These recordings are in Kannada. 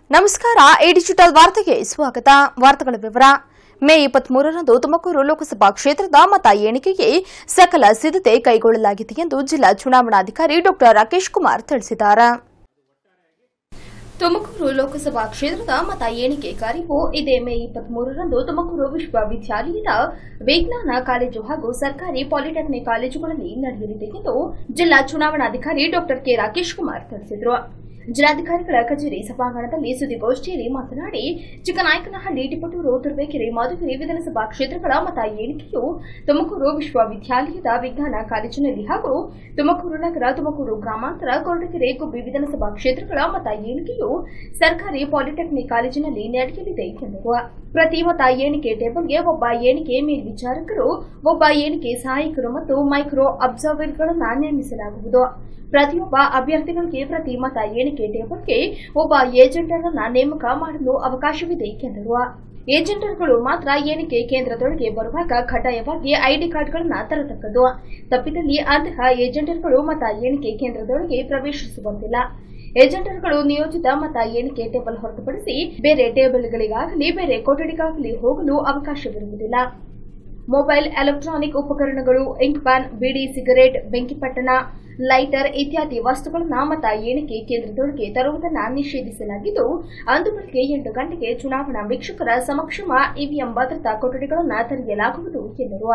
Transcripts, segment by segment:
ನಮಸ್ಕಾರ ಎ ಡಿಜಿಟಲ್ ವಾರ್ತೆಗೆ ಸ್ವಾಗತ ವಾರ್ತೆಗಳ ವಿವರ ಮೇ ಇಪ್ಪತ್ಮೂರರಂದು ತುಮಕೂರು ಲೋಕಸಭಾ ಕ್ಷೇತ್ರದ ಮತ ಎಣಿಕೆಗೆ ಸಕಲ ಸಿದ್ಧತೆ ಕೈಗೊಳ್ಳಲಾಗಿದೆ ಎಂದು ಜಿಲ್ಲಾ ಚುನಾವಣಾಧಿಕಾರಿ ಡಾ ರಾಕೇಶ್ ಕುಮಾರ್ ತಿಳಿಸಿದ್ದಾರೆ ತುಮಕೂರು ಲೋಕಸಭಾ ಕ್ಷೇತ್ರದ ಮತ ಎಣಿಕೆ ಕಾರ್ಯವು ಇದೇ ಮೇ ಇಪ್ಪತ್ಮೂರರಂದು ತುಮಕೂರು ವಿಶ್ವವಿದ್ಯಾಲಯದ ವಿಜ್ಞಾನ ಕಾಲೇಜು ಹಾಗೂ ಸರ್ಕಾರಿ ಪಾಲಿಟೆಕ್ನಿಕ್ ಕಾಲೇಜುಗಳಲ್ಲಿ ನಡೆಯಲಿದೆ ಎಂದು ಜಿಲ್ಲಾ ಚುನಾವಣಾಧಿಕಾರಿ ಡಾ ಕೆ ರಾಕೇಶ್ ಕುಮಾರ್ ತಿಳಿಸಿದರು ಜಿಲ್ಲಾಧಿಕಾರಿಗಳ ಕಚೇರಿ ಸಭಾಂಗಣದಲ್ಲಿ ಸುದ್ದಿಗೋಷ್ಠಿಯಲ್ಲಿ ಮಾತನಾಡಿ ಚಿಕ್ಕನಾಯಕನಹಳ್ಳಿ ಟಿಪಟೂರು ತುರುವೇಕೆರೆ ಮಧುಗಿರಿ ವಿಧಾನಸಭಾ ಕ್ಷೇತ್ರಗಳ ಮತ ಎಣಿಕೆಯು ತುಮಕೂರು ವಿಶ್ವವಿದ್ಯಾಲಯದ ವಿಜ್ಞಾನ ಕಾಲೇಜಿನಲ್ಲಿ ಹಾಗೂ ತುಮಕೂರು ನಗರ ತುಮಕೂರು ಗ್ರಾಮಾಂತರ ಕೊರಟಗೆರೆ ಗುಬ್ಬಿ ವಿಧಾನಸಭಾ ಕ್ಷೇತ್ರಗಳ ಮತ ಎಣಿಕೆಯು ಸರ್ಕಾರಿ ಪಾಲಿಟೆಕ್ನಿಕ್ ಕಾಲೇಜಿನಲ್ಲಿ ನಡೆಯಲಿದೆ ಎಂದರು ಪ್ರತಿ ಮತ ಎಣಿಕೆ ಟೇಬಲ್ಗೆ ಒಬ್ಬ ಎಣಿಕೆ ಮೇಲ್ವಿಚಾರಕರು ಒಬ್ಬ ಎಣಿಕೆ ಸಹಾಯಕರು ಮತ್ತು ಮೈಕ್ರೋ ಅಬ್ಸರ್ವರ್ಗಳನ್ನು ನೇಮಿಸಲಾಗುವುದು ಪ್ರತಿಯೊಬ್ಬ ಅಭ್ಯರ್ಥಿಗಳಿಗೆ ಪ್ರತಿ ಮತ ಎಣಿಕೆ ಟೇಬಲ್ಗೆ ಒಬ್ಬ ಏಜೆಂಟರನ್ನ ನೇಮಕ ಮಾಡಲು ಅವಕಾಶವಿದೆ ಎಂದರು ಏಜೆಂಟರ್ಗಳು ಮಾತ್ರ ಎಣಿಕೆ ಕೇಂದ್ರದೊಳಗೆ ಬರುವಾಗ ಕಡ್ಡಾಯವಾಗಿ ಐಡಿ ಕಾರ್ಡ್ಗಳನ್ನು ತರತಕ್ಕದ್ದು ತಪ್ಪಿದಲ್ಲಿ ಅಂತಹ ಏಜೆಂಟರ್ಗಳು ಮತ ಎಣಿಕೆ ಕೇಂದ್ರದೊಳಗೆ ಪ್ರವೇಶಿಸುವಂತಿಲ್ಲ ಏಜೆಂಟರ್ಗಳು ನಿಯೋಜಿತ ಮತ ಎಣಿಕೆ ಟೇಬಲ್ ಹೊರತುಪಡಿಸಿ ಬೇರೆ ಟೇಬಲ್ಗಳಿಗಾಗಲಿ ಬೇರೆ ಕೊಠಡಿಗಾಗಲಿ ಹೋಗಲು ಅವಕಾಶವಿರುವುದಿಲ್ಲ ಮೊಬೈಲ್ ಎಲೆಕ್ಟ್ರಾನಿಕ್ ಉಪಕರಣಗಳು ಇಂಕ್ ಪ್ಯಾನ್ ಬಿಡಿ ಸಿಗರೇಟ್ ಬೆಂಕಿಪಟ್ಟಣ ಲೈಟರ್ ಇತ್ಯಾದಿ ವಸ್ತುಗಳನ್ನು ಮತ ಎಣಿಕೆ ಕೇಂದ್ರದೊಳಗೆ ತರುವುದನ್ನು ನಿಷೇಧಿಸಲಾಗಿದ್ದು ಅಂದು ಬೆಳಗ್ಗೆ ಎಂಟು ಗಂಟೆಗೆ ಚುನಾವಣಾ ವೀಕ್ಷಕರ ಸಮಕ್ಷಮ ಇವಿಎಂ ಭದ್ರತಾ ಕೊಠಡಿಗಳನ್ನು ತೆರೆಯಲಾಗುವುದು ಎಂದರು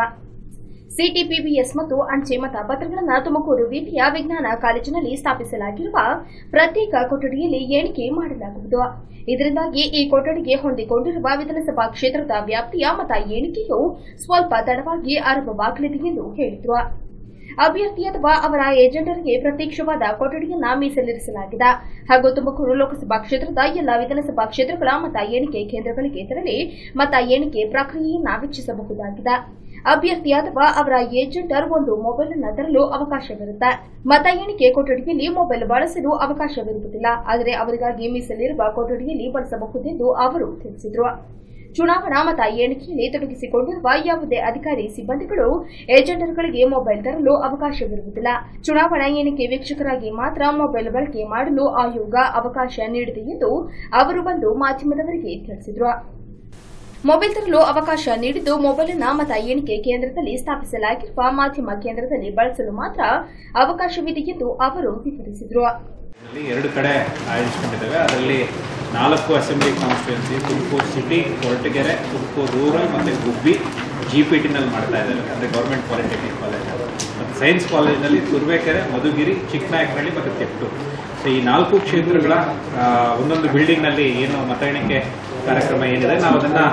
ಸಿಟಿಪಿಬಿಎಸ್ ಮತ್ತು ಅಂಚೆ ಮತಪತ್ರಗಳನ್ನು ತುಮಕೂರು ವಿಪಿಯ ವಿಜ್ಞಾನ ಕಾಲೇಜಿನಲ್ಲಿ ಸ್ಥಾಪಿಸಲಾಗಿರುವ ಪ್ರತ್ಯೇಕ ಕೊಠಡಿಯಲ್ಲಿ ಎಣಿಕೆ ಮಾಡಲಾಗುವುದು ಇದರಿಂದಾಗಿ ಈ ಕೊಠಡಿಗೆ ಹೊಂದಿಕೊಂಡಿರುವ ವಿಧಾನಸಭಾ ಕ್ಷೇತ್ರದ ವ್ಯಾಪ್ತಿಯ ಮತ ಎಣಿಕೆಯು ಸ್ವಲ್ಪ ತಡವಾಗಿ ಆರಂಭವಾಗಲಿದೆ ಎಂದು ಹೇಳಿದರು ಅಭ್ಯರ್ಥಿ ಅಥವಾ ಅವರ ಏಜೆಂಟರಿಗೆ ಪ್ರತ್ಯಕ್ಷವಾದ ಕೊಠಡಿಯನ್ನ ಮೀಸಲಿರಿಸಲಾಗಿದೆ ಹಾಗೂ ತುಮಕೂರು ಲೋಕಸಭಾ ಕ್ಷೇತ್ರದ ಎಲ್ಲ ವಿಧಾನಸಭಾ ಕ್ಷೇತ್ರಗಳ ಮತ ಎಣಿಕೆ ಕೇಂದ್ರಗಳಿಗೆ ತೆರಳಿ ಮತ ಎಣಿಕೆ ಪ್ರಕ್ರಿಯೆಯನ್ನ ವೀಕ್ಷಿಸಬಹುದಾಗಿದೆ ಅಭ್ಯರ್ಥಿ ಅಥವಾ ಅವರ ಏಜೆಂಟರ್ ಒಂದು ಮೊಬೈಲ್ ಅನ್ನು ತರಲು ಅವಕಾಶವಿರುತ್ತೆ ಮತ ಎಣಿಕೆ ಕೊಠಡಿಯಲ್ಲಿ ಮೊಬೈಲ್ ಬಳಸಲು ಅವಕಾಶವಿರುವುದಿಲ್ಲ ಆದರೆ ಅವರಿಗಾಗಿ ಮೀಸಲಿರುವ ಕೊಠಡಿಯಲ್ಲಿ ಬಳಸಬಹುದೆಂದು ಅವರು ತಿಳಿಸಿದರು ಚುನಾವಣಾ ಮತ ಎಣಿಕೆಯಲ್ಲಿ ತೊಡಗಿಸಿಕೊಂಡಿರುವ ಯಾವುದೇ ಅಧಿಕಾರಿ ಸಿಬ್ಬಂದಿಗಳು ಏಜೆಂಟರ್ಗಳಿಗೆ ಮೊಬೈಲ್ ತರಲು ಅವಕಾಶವಿರುವುದಿಲ್ಲ ಚುನಾವಣಾ ಎಣಿಕೆ ವೀಕ್ಷಕರಾಗಿ ಮಾತ್ರ ಮೊಬೈಲ್ ಬಳಕೆ ಮಾಡಲು ಆಯೋಗ ಅವಕಾಶ ನೀಡಿದೆ ಎಂದು ಅವರು ಬಂದು ಮಾಧ್ಯಮದವರಿಗೆ ತಿಳಿಸಿದರು ಮೊಬೈಲ್ ತರಲು ಅವಕಾಶ ನೀಡಿದ್ದು ಮೊಬೈಲ್ ಅನ್ನ ಮತ ಎಣಿಕೆ ಕೇಂದ್ರದಲ್ಲಿ ಸ್ಥಾಪಿಸಲಾಗಿರುವ ಮಾಧ್ಯಮ ಕೇಂದ್ರದಲ್ಲಿ ಬಳಸಲು ಮಾತ್ರ ಅವಕಾಶವಿದೆ ಎಂದು ಅವರು ವಿವರಿಸಿದರು ಇಲ್ಲಿ ಎರಡು ಕಡೆ ಆಯೋಜಿಸಿಕೊಂಡಿದ್ದೇವೆ ಅದರಲ್ಲಿ ನಾಲ್ಕು assembly constituency Tumakuru city Koratagere Tumakuru rural ಮತ್ತು ಗುಬ್ಬಿ ಜಿ ಪಿ ಟಿನಲ್ಲಿ ಮಾಡ್ತಾ ಇದ್ದಾರೆ ಅಂದರೆ ಗೌರ್ಮೆಂಟ್ ಪಾಲಿಟೆಕ್ನಿಕ್ ಕಾಲೇಜ್ ಮತ್ತು ಸೈನ್ಸ್ ಕಾಲೇಜಿನಲ್ಲಿ ತುರುವೇಕೆರೆ ಮಧುಗಿರಿ ಚಿಕ್ಕನಾಯಕನಹಳ್ಳಿ ಮತ್ತು ಕೆಟ್ಟೂರು ಸೊ ಈ ನಾಲ್ಕು ಕ್ಷೇತ್ರಗಳ ಆ, ಒಂದೊಂದು ಬಿಲ್ಡಿಂಗ್ನಲ್ಲಿ ಏನು ಮತ ಎಣಿಕೆ ಕಾರ್ಯಕ್ರಮ ಏನಿದೆ ನಾವು ಅದನ್ನು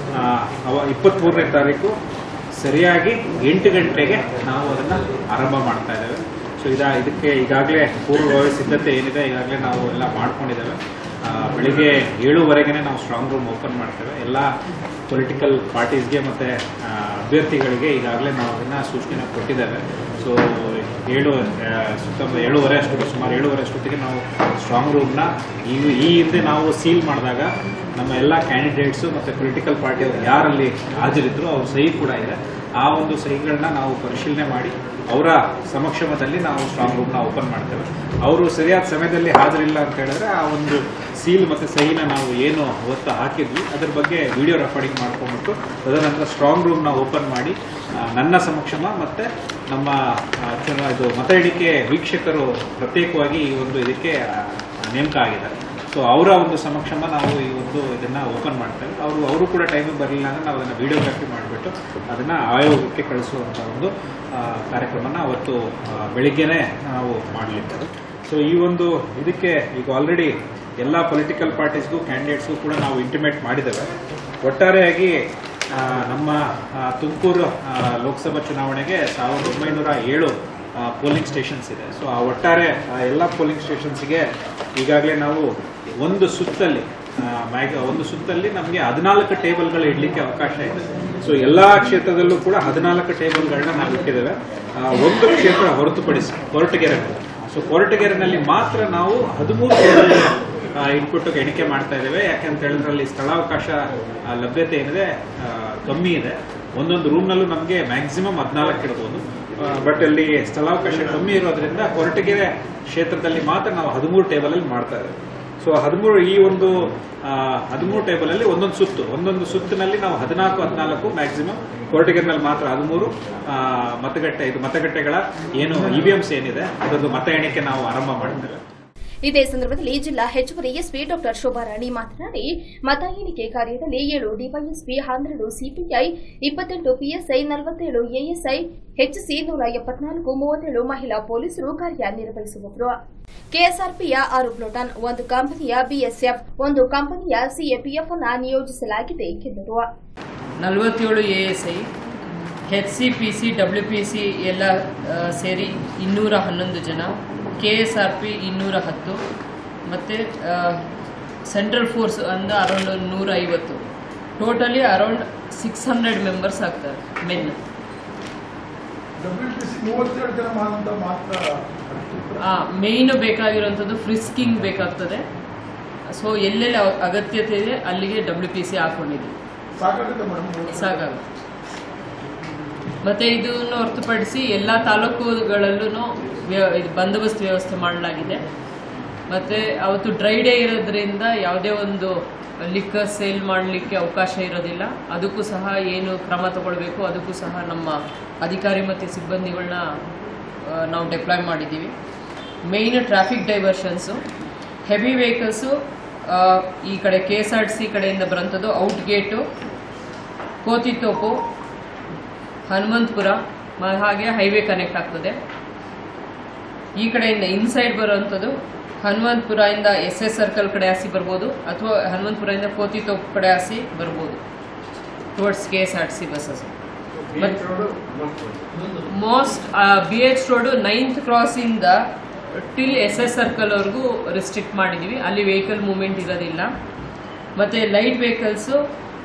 ಅವ ಇಪ್ಪತ್ತ್ಮೂರನೇ ತಾರೀಕು ಸರಿಯಾಗಿ ಎಂಟು ಗಂಟೆಗೆ ನಾವು ಅದನ್ನು ಆರಂಭ ಮಾಡ್ತಾ ಇದ್ದೇವೆ ಸೊ ಇದಾ ಇದಕ್ಕೆ ಈಗಾಗಲೇ ಪೂರ್ವಭಾವಿ ಸಿದ್ಧತೆ ಏನಿದೆ ಈಗಾಗಲೇ ನಾವು ಎಲ್ಲ ಮಾಡ್ಕೊಂಡಿದ್ದೇವೆ ಆ, ಬೆಳಿಗ್ಗೆ ಏಳುವರೆಗೆ ನಾವು ಸ್ಟ್ರಾಂಗ್ ರೂಮ್ ಓಪನ್ ಮಾಡ್ತೇವೆ ಎಲ್ಲ ಪೊಲಿಟಿಕಲ್ ಪಾರ್ಟೀಸ್ಗೆ ಮತ್ತು ಅಭ್ಯರ್ಥಿಗಳಿಗೆ ಈಗಾಗಲೇ ನಾವು ಅದನ್ನು ಸೂಚನೆ ಕೊಟ್ಟಿದ್ದೇವೆ ಸೊ ಏಳು ಆ, ಸುತ್ತಮುತ್ತ ಏಳುವರೆ ಅಷ್ಟೊತ್ತಿಗೆ ಸುಮಾರು ಏಳುವರೆ ಅಷ್ಟೊತ್ತಿಗೆ ನಾವು ಸ್ಟ್ರಾಂಗ್ ರೂಮ್ನ ಈ ಈ ಹಿಂದೆ ನಾವು ಸೀಲ್ ಮಾಡಿದಾಗ ನಮ್ಮ ಎಲ್ಲ ಕ್ಯಾಂಡಿಡೇಟ್ಸು ಮತ್ತು ಪೊಲಿಟಿಕಲ್ ಪಾರ್ಟಿಯವರು ಯಾರಲ್ಲಿ ಹಾಜರಿದ್ರು ಅವ್ರ ಸಹಿ ಕೂಡ ಇದೆ ಆ ಒಂದು ಸಹಿಗಳನ್ನ ನಾವು ಪರಿಶೀಲನೆ ಮಾಡಿ ಅವರ ಸಮಕ್ಷಮದಲ್ಲಿ ನಾವು ಸ್ಟ್ರಾಂಗ್ ರೂಮ್ನ ಓಪನ್ ಮಾಡ್ತೇವೆ ಅವರು ಸರಿಯಾದ ಸಮಯದಲ್ಲಿ ಹಾಜರಿಲ್ಲ ಅಂತ ಹೇಳಿದ್ರೆ ಆ ಒಂದು ಸೀಲ್ ಮತ್ತು ಸಹಿನ ನಾವು ಏನು ಅವತ್ತು ಹಾಕಿದ್ವಿ ಅದ್ರ ಬಗ್ಗೆ ವಿಡಿಯೋ ರೆಕಾರ್ಡಿಂಗ್ ಮಾಡ್ಕೊಂಡ್ಬಿಟ್ಟು ತದನಂತರ ಸ್ಟ್ರಾಂಗ್ ರೂಮ್ನ ಓಪನ್ ಮಾಡಿ ಆ, ನನ್ನ ಸಮಕ್ಷಮ ಮತ್ತು ನಮ್ಮ ಆ, ಚುನಾ- ಇದು ಮತ ಎಣಿಕೆ ವೀಕ್ಷಕರು ಪ್ರತ್ಯೇಕವಾಗಿ ಈ ಒಂದು ಇದಕ್ಕೆ ಆ, ನೇಮಕ ಆಗಿದ್ದಾರೆ ಸೊ ಅವರ ಒಂದು ಸಮಕ್ಷಮ ನಾವು ಈ ಒಂದು ಇದನ್ನ ಓಪನ್ ಮಾಡ್ತೇವೆ ಅವರು ಅವರು ಕೂಡ ಟೈಮಿಗೆ ಬರಲಿಲ್ಲ ಅಂದ್ರೆ ನಾವು ಅದನ್ನ ವಿಡಿಯೋಗ್ರಫಿ ಮಾಡಿಬಿಟ್ಟು ಅದನ್ನ ಆಯೋಗಕ್ಕೆ ಕಳಿಸುವಂತ ಒಂದು ಆ, ಕಾರ್ಯಕ್ರಮನ ಅವತ್ತು ಆ, ಬೆಳಿಗ್ಗೆನೆ ನಾವು ಮಾಡಲಿದ್ದೇವೆ ಸೊ ಈ ಒಂದು ಇದಕ್ಕೆ ಈಗ ಆಲ್ರೆಡಿ ಎಲ್ಲ ಪೊಲಿಟಿಕಲ್ ಪಾರ್ಟೀಸ್ಗೂ ಕ್ಯಾಂಡಿಡೇಟ್ಸ್ಗೂ ಕೂಡ ನಾವು ಇಂಟಿಮೇಟ್ ಮಾಡಿದ್ದೇವೆ ಒಟ್ಟಾರೆಯಾಗಿ ಆ, ನಮ್ಮ ಆ, ತುಮಕೂರು ಆ, ಲೋಕಸಭಾ ಚುನಾವಣೆಗೆ ಸಾವಿರದ ಒಂಬೈನೂರ ಏಳು ಪೋಲಿಂಗ್ ಸ್ಟೇಷನ್ಸ್ ಇದೆ ಸೊ ಆ ಒಟ್ಟಾರೆ ಆ ಎಲ್ಲ ಪೋಲಿಂಗ್ ಸ್ಟೇಷನ್ಸ್ಗೆ ಈಗಾಗಲೇ ನಾವು ಒಂದು ಸುತ್ತಲ್ಲಿ ಆ, ಮ್ಯಾಗ ಒಂದು ಸುತ್ತಲ್ಲಿ ನಮಗೆ ಹದಿನಾಲ್ಕು ಟೇಬಲ್ಗಳು ಇಡಲಿಕ್ಕೆ ಅವಕಾಶ ಇದೆ ಸೊ ಎಲ್ಲಾ ಕ್ಷೇತ್ರದಲ್ಲೂ ಕೂಡ ಹದಿನಾಲ್ಕು ಟೇಬಲ್ಗಳನ್ನ ನಾವು ಇಟ್ಟಿದ್ದೇವೆ ಆ, ಒಂದು ಕ್ಷೇತ್ರ ಹೊರತುಪಡಿಸಿ ಕೊರಟಗೆರೆ ಸೊ ಕೊರಟಗೆರೆನಲ್ಲಿ ಮಾತ್ರ ನಾವು ಹದಿಮೂರು ಟೇಬಲ್ ಇಟ್ಬಿಟ್ಟು ಎಣಿಕೆ ಮಾಡ್ತಾ ಇದ್ದೇವೆ ಯಾಕಂತ ಹೇಳಿದ್ರೆ ಅಲ್ಲಿ ಸ್ಥಳಾವಕಾಶ ಆ, ಲಭ್ಯತೆ ಏನಿದೆ ಆ, ಕಮ್ಮಿ ಇದೆ ಒಂದೊಂದು ರೂಮ್ನಲ್ಲೂ ನಮಗೆ ಮ್ಯಾಕ್ಸಿಮಮ್ ಹದಿನಾಲ್ಕು ಇಡ್ಬೋದು ಬಟ್ ಅಲ್ಲಿ ಸ್ಥಳಾವಕಾಶ ಕಮ್ಮಿ ಇರೋದ್ರಿಂದ ಕೊರಟಗೆರೆ ಕ್ಷೇತ್ರದಲ್ಲಿ ಮಾತ್ರ ನಾವು ಹದಿಮೂರು ಟೇಬಲ್ ಅಲ್ಲಿ ಮಾಡ್ತಾ ಇದ್ದೇವೆ ಸೊ ಹದಿಮೂರು ಈ ಒಂದು ಹದಿಮೂರು ಟೇಬಲ್ ಅಲ್ಲಿ ಒಂದೊಂದು ಸುತ್ತು ಒಂದೊಂದು ಸುತ್ತಿನಲ್ಲಿ ನಾವು ಹದಿನಾಲ್ಕು ಹದಿನಾಲ್ಕು ಮ್ಯಾಕ್ಸಿಮಮ್ ಕೊರಟಗೆರೆನಲ್ಲಿ ಮಾತ್ರ ಹದಿಮೂರು ಆ, ಮತಗಟ್ಟೆ ಇದು ಮತಗಟ್ಟೆಗಳ ಏನು ಇವಿಎಂಸ್ ಏನಿದೆ ಅದರದ್ದು ಮತ ಎಣಿಕೆ ನಾವು ಆರಂಭ ಮಾಡಿದ್ದೇವೆ ಇದೇ ಸಂದರ್ಭದಲ್ಲಿ ಜಿಲ್ಲಾ ಹೆಚ್ಚುವರಿ ಎಸ್ಪಿ ಡಾಕ್ಟರ್ ಶೋಭಾರಾಣಿ ಮಾತನಾಡಿ ಮತ ಎಣಿಕೆ ಕಾರ್ಯದಲ್ಲಿ ಏಳು ಡಿವೈಎಸ್ಪಿ ಹನ್ನೆರಡು ಸಿಪಿಐ ಇಪ್ಪತ್ತೆಂಟು ಪಿಎಸ್ಐ ನಲವತ್ತೇಳು ಎಎಸ್ಐ ಹೆಚ್ಚಿಸಿ ನೂರ ಎಪ್ಪತ್ನಾಲ್ಕು ಮೂವತ್ತೇಳು ಮಹಿಳಾ ಪೊಲೀಸರು ಕಾರ್ಯನಿರ್ವಹಿಸುವವರು ಕೆಎಸ್ಆರ್ಪಿಯ ಆರು ಪ್ಲೋಟಾನ್ ಒಂದು ಕಂಪನಿಯ ಬಿಎಸ್ಎಫ್ ಒಂದು ಕಂಪನಿಯ ಸಿಎಪಿಎಫ್ ಅನ್ನು ನಿಯೋಜಿಸಲಾಗಿದೆ ಎಂದರು ನಲವತ್ತೇಳು A S I H C P C W P C ಎಲ್ಲ ಆ, ಸೇರಿ ಇನ್ನೂರ ಹನ್ನೊಂದು ಜನ ಕೆ ಎಸ್ ಆರ್ ಪಿ ಇನ್ನೂರ ಹತ್ತು ಮತ್ತು ಸೆಂಟ್ರಲ್ ಫೋರ್ಸ್ ಅಂದ ಅರೌಂಡ್ ನೂರ ಐವತ್ತು totally around six hundred members ಆಗ್ತಾರೆ ಮೆನ್ ಡಬ್ಲ್ಯೂ ಪಿ ಸಿ ಮೂವತ್ತೇಳು ಜನ ಮಾತ್ರ ಮಾತ್ರ ಮೇಯ್ನು ಬೇಕಾಗಿರುವಂಥದ್ದು ಫ್ರಿಸ್ಕಿಂಗ್ ಬೇಕಾಗ್ತದೆ ಸೊ ಎಲ್ಲೆಲ್ಲಿ ಅವ- ಅಗತ್ಯತೆ ಇದೆ ಅಲ್ಲಿಗೆ ಡಬ್ಲ್ಯೂ ಪಿ ಸಿ ಹಾಕೊಂಡಿದ್ದೀವಿ ಸಾಕಾಗುತ್ತೆ ಮೇಡಮ್ ಸಾಕಾಗುತ್ತೆ ಮತ್ತೆ ಇದನ್ನು ಹೊರತುಪಡಿಸಿ ಎಲ್ಲ ತಾಲೂಕುಗಳಲ್ಲೂ ಇದು ಬಂದೋಬಸ್ತ್ ವ್ಯವಸ್ಥೆ ಮಾಡಲಾಗಿದೆ ಮತ್ತೆ ಅವತ್ತು ಡ್ರೈ ಡೇ ಇರೋದ್ರಿಂದ ಯಾವುದೇ ಒಂದು ಲಿಕ್ಕರ್ ಸೇಲ್ ಮಾಡಲಿಕ್ಕೆ ಅವಕಾಶ ಇರೋದಿಲ್ಲ ಅದಕ್ಕೂ ಸಹ ಏನು ಕ್ರಮ ತಗೊಳ್ಬೇಕು ಅದಕ್ಕೂ ಸಹ ನಮ್ಮ ಅಧಿಕಾರಿ ಮತ್ತು ಸಿಬ್ಬಂದಿಗಳನ್ನ ಆ, ನಾವು ಡೆಪ್ಲಾಯ್ ಮಾಡಿದ್ದೀವಿ main traffic diversions heavy vehicles ಈ ಕಡೆ K S R T C ಕಡೆಯಿಂದ ಬರೋಂಥದ್ದು ಔಟ್ ಗೇಟು ಕೋತಿತೋಪು ಹನುಮಂತಪುರ ಮ- ಹಾಗೆ ಹೈವೇ ಕನೆಕ್ಟ್ ಆಗ್ತದೆ ಈ ಕಡೆಯಿಂದ ಇನ್ಸೈಡ್ ಬರುವಂಥದ್ದು ಹನುಮಂತಪುರದಿಂದ ಎಸ್ ಎಸ್ ಸರ್ಕಲ್ ಕಡೆ ಹಾಸಿ ಬರ್ಬೋದು ಅಥವಾ ಹನುಮಂತಪುರದಿಂದ ಕೋತಿತೋಪ್ ಕಡೆ ಹಾಸಿ ಬರ್ಬೋದು towards K S R T C buses most B H road ninth ಕ್ರಾಸಿಂದ ಟಿಲ್ ಎಸ್ ಎಸ್ ಸರ್ಕಲ್ವರೆಗೂ ರಿಸ್ಟ್ರಿಕ್ಟ್ ಮಾಡಿದ್ದೀವಿ ಅಲ್ಲಿ ವೆಹಿಕಲ್ ಮೂವ್ಮೆಂಟ್ ಇರೋದಿಲ್ಲ ಮತ್ತು light vehicles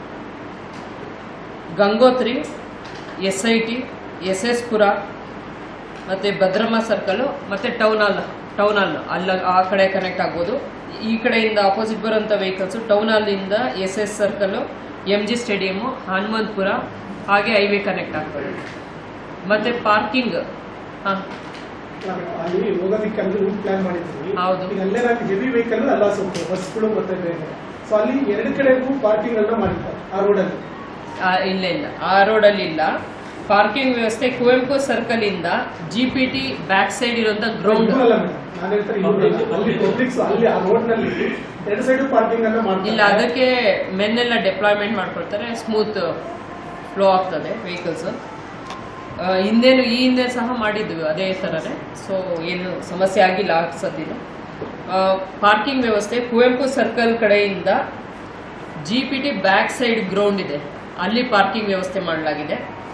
Gangotri S I T S S Pura ಮತ್ತು ಭದ್ರಮ್ಮ ಸರ್ಕಲು ಮತ್ತು ಟೌನ್ ಹಾಲ್ ಟೌನ್ ಹಾಲ್ ಅಲ್ಲ ಆ ಕಡೆ ಕನೆಕ್ಟ್ ಆಗ್ಬೋದು ಈ ಕಡೆಯಿಂದ ಆಪೋಸಿಟ್ ಬರೋಂಥ ವೆಹಿಕಲ್ಸು ಟೌನ್ ಹಾಲಿಂದ S S circle M G stadium Hanumanthapura ಹಾಗೆ ಹೈವೇ ಕನೆಕ್ಟ್ ಆಗ್ತದೆ ಮತ್ತು ಪಾರ್ಕಿಂಗ್ ಹಾಂ ಅಲ್ಲಿ ಹೋಗೋದಕ್ಕೆ ಅಲ್ಲಿ ರೂಟ್ ಪ್ಲಾನ್ ಮಾಡಿದ್ವಿ ಹೌದು. ಈಗ ಅಲ್ಲೇ ನಾವು ಹೆವಿ ವೆಹಿಕಲ್ ಅಲ್ಲ ಹೋಗ್ತೇವೆ ಬಸ್ಗಳು ಮತ್ತೆ ಬೇರೆ ಸೊ ಅಲ್ಲಿ ಎರಡು ಕಡೆಗೂ ಪಾರ್ಕಿಂಗ್ ಅನ್ನ ಮಾಡಿದ್ದಾರೆ ಆ ರೋಡಲ್ಲಿ ಆ, ಇಲ್ಲ ಇಲ್ಲ ಆ ರೋಡಲ್ಲಿ ಇಲ್ಲ ಪಾರ್ಕಿಂಗ್ ವ್ಯವಸ್ಥೆ ಕುವೆಂಪು ಸರ್ಕಲ್ ಇಂದ G P T back side ಇರುವಂತ ಗ್ರೌಂಡ್ ಅಲ್ಲ ಮೇಡಮ್ ನಾನು ಹೇಳ್ತಾರೆ ಇಲ್ಲಿ ಅಲ್ಲಿ ಪಬ್ಲಿಕ್ಸ್ ಅಲ್ಲಿ ಆ ರೋಡ್ ನಲ್ಲಿ ಎರಡು ಸೈಡ್ ಪಾರ್ಕಿಂಗ್ ಅನ್ನ ಮಾಡ್ತಾರೆ ಇಲ್ಲ ಅದಕ್ಕೆ ಮೆನ್ನೆಲ್ಲ ಡೆಪ್ಲಾಯ್ಮೆಂಟ್ ಮಾಡ್ಕೊಳ್ತಾರೆ ಸ್ಮೂತ್ ಫ್ಲೋ ಆಗ್ತದೆ ವೆಹಿಕಲ್ಸ್ ಹಿಂದೇನು ಈ ಹಿಂದೆ ಸಹ ಮಾಡಿದ್ವಿ ಅದೇ ಥರನೇ ಸೊ ಏನು ಸಮಸ್ಯೆ ಆಗಿಲ್ಲ ಆ ಸದ್ದಿನ ಪಾರ್ಕಿಂಗ್ ವ್ಯವಸ್ಥೆ ಕುವೆಂಪು ಸರ್ಕಲ್ ಕಡೆಯಿಂದ G P T back side ground ಇದೆ ಅಲ್ಲಿ ಪಾರ್ಕಿಂಗ್ ವ್ಯವಸ್ಥೆ ಮಾಡಲಾಗಿದೆ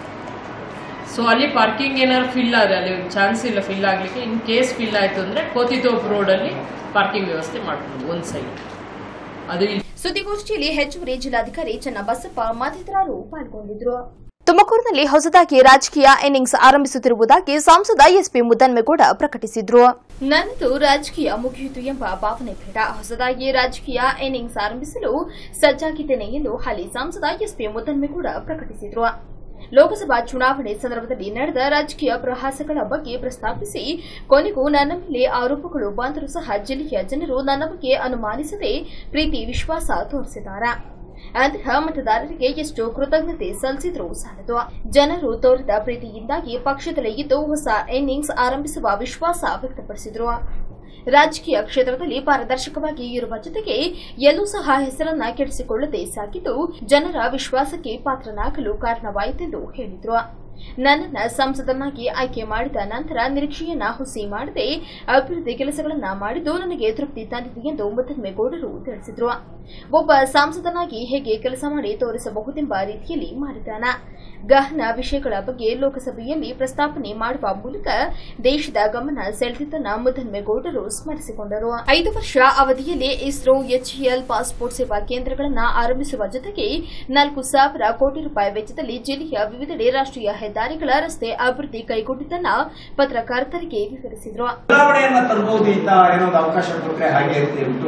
ಸೊ ಅಲ್ಲಿ ಪಾರ್ಕಿಂಗ್ ಏನಾದ್ರು ಫಿಲ್ ಆದರೆ ಅಲ್ಲಿ ಚಾನ್ಸ್ ಇಲ್ಲ ಫಿಲ್ ಆಗಲಿಕ್ಕೆ ಇನ್ ಕೇಸ್ ಫಿಲ್ ಆಯಿತು ಅಂದರೆ ಕೋತಿತೋಪ್ ರೋಡಲ್ಲಿ ಪಾರ್ಕಿಂಗ್ ವ್ಯವಸ್ಥೆ ಮಾಡ್ಬೋದು ಒಂದು ಸೈಡ್ ಅದು ಇಲ್ಲಿ ಸುದ್ದಿಗೋಷ್ಠಿಯಲ್ಲಿ ಹೆಚ್ಚುವರಿ ಜಿಲ್ಲಾಧಿಕಾರಿ ಚನ್ನಬಸಪ್ಪ ಮತ್ತಿತರರು ಪಾಲ್ಗೊಂಡಿದ್ರು ತುಮಕೂರಿನಲ್ಲಿ ಹೊಸದಾಗಿ ರಾಜಕೀಯ ಇನ್ನಿಂಗ್ಸ್ ಆರಂಭಿಸುತ್ತಿರುವುದಾಗಿ ಸಂಸದ ಎಸ್ಪಿ ಮುದ್ದನ್ಮೇಗೌಡ ಪ್ರಕಟಿಸಿದ್ರು ನನ್ನದು ರಾಜಕೀಯ ಮುಗಿಯಿತು ಎಂಬ ಭಾವನೆ ಬೇಡ ಹೊಸದಾಗಿ ರಾಜಕೀಯ ಇನ್ನಿಂಗ್ಸ್ ಆರಂಭಿಸಲು ಸಜ್ಜಾಗಿದ್ದೇನೆ ಎಂದು ಹಾಲಿ ಸಂಸದ ಎಸ್ಪಿ ಮುದ್ದನ್ಮೇಗೌಡ ಪ್ರಕಟಿಸಿದ್ರು ಲೋಕಸಭಾ ಚುನಾವಣೆ ಸಂದರ್ಭದಲ್ಲಿ ನಡೆದ ರಾಜಕೀಯ ಪ್ರಹಾಸಗಳ ಬಗ್ಗೆ ಪ್ರಸ್ತಾಪಿಸಿ ಕೊನೆಗೂ ನನ್ನ ಮೇಲೆ ಆರೋಪಗಳು ಬಂದರೂ ಸಹ ಜಿಲ್ಲೆಯ ಜನರು ನನ್ನ ಬಗ್ಗೆ ಅನುಮಾನಿಸದೆ ಪ್ರೀತಿ ವಿಶ್ವಾಸ ತೋರಿಸಿದ್ದಾರೆ ಅಂತಹ ಮತದಾರರಿಗೆ ಎಷ್ಟು ಕೃತಜ್ಞತೆ ಸಲ್ಲಿಸಿದ್ರೂ ಸಾಲದು ಜನರು ತೋರಿದ ಪ್ರೀತಿಯಿಂದಾಗಿ ಪಕ್ಷದಲ್ಲಿ ಇದ್ದು ಹೊಸ ಇನ್ನಿಂಗ್ಸ್ ಆರಂಭಿಸುವ ವಿಶ್ವಾಸ ವ್ಯಕ್ತಪಡಿಸಿದ್ರು ರಾಜಕೀಯ ಕ್ಷೇತ್ರದಲ್ಲಿ ಪಾರದರ್ಶಕವಾಗಿ ಇರುವ ಜೊತೆಗೆ ಎಲ್ಲೂ ಸಹ ಹೆಸರನ್ನ ಕೆಡಿಸಿಕೊಳ್ಳದೆ ಸಾಗಿದ್ದು ಜನರ ವಿಶ್ವಾಸಕ್ಕೆ ಪಾತ್ರನಾಗಲು ಕಾರಣವಾಯಿತೆಂದು ಹೇಳಿದ್ರು ನನ್ನನ್ನ ಸಂಸದನಾಗಿ ಆಯ್ಕೆ ಮಾಡಿದ ನಂತರ ನಿರೀಕ್ಷೆಯನ್ನ ಹುಸಿ ಮಾಡದೆ ಅಭಿವೃದ್ಧಿ ಕೆಲಸಗಳನ್ನ ಮಾಡಿದ್ದು ನನಗೆ ತೃಪ್ತಿ ತಂದಿದೆ ಎಂದು ಮುದ್ದನ್ಮೇಗೌಡರು ತಿಳಿಸಿದ್ರು ಒಬ್ಬ ಸಂಸದನಾಗಿ ಹೇಗೆ ಕೆಲಸ ಮಾಡಿ ತೋರಿಸಬಹುದೆಂಬ ರೀತಿಯಲ್ಲಿ ಮಾಡಿದ್ದಾನ ಗಹನ ವಿಷಯಗಳ ಬಗ್ಗೆ ಲೋಕಸಭೆಯಲ್ಲಿ ಪ್ರಸ್ತಾಪನೆ ಮಾಡುವ ಮೂಲಕ ದೇಶದ ಗಮನ ಸೆಳೆದಿದ್ದನ್ನ ಮುದ್ದನ್ಮೇಗೌಡರು ಸ್ಮರಿಸಿಕೊಂಡರು ಐದು ವರ್ಷ ಅವಧಿಯಲ್ಲಿ ಇಸ್ರೋ ಎಚ್ಎಎಲ್ ಪಾಸ್ಪೋರ್ಟ್ ಸೇವಾ ಕೇಂದ್ರಗಳನ್ನ ಆರಂಭಿಸುವ ಜೊತೆಗೆ ನಾಲ್ಕು ಸಾವಿರ ಕೋಟಿ ರೂಪಾಯಿ ವೆಚ್ಚದಲ್ಲಿ ಜಿಲ್ಲೆಯ ವಿವಿಧೆಡೆ ರಾಷ್ಟ್ರೀಯ ಹೆದ್ದಾರಿಗಳ ರಸ್ತೆ ಅಭಿವೃದ್ಧಿ ಕೈಗೊಂಡಿದ್ದನ್ನ ಪತ್ರಕರ್ತರಿಗೆ ವಿವರಿಸಿದ್ರು ಬದಲಾವಣೆಯನ್ನ ತರಬಹುದು ಇಂತ ಏನೋ ಒಂದು ಅವಕಾಶ ಕೊಟ್ರೆ ಹಾಗೆ ಅಂತ ಹೇಳ್ಬಿಟ್ಟು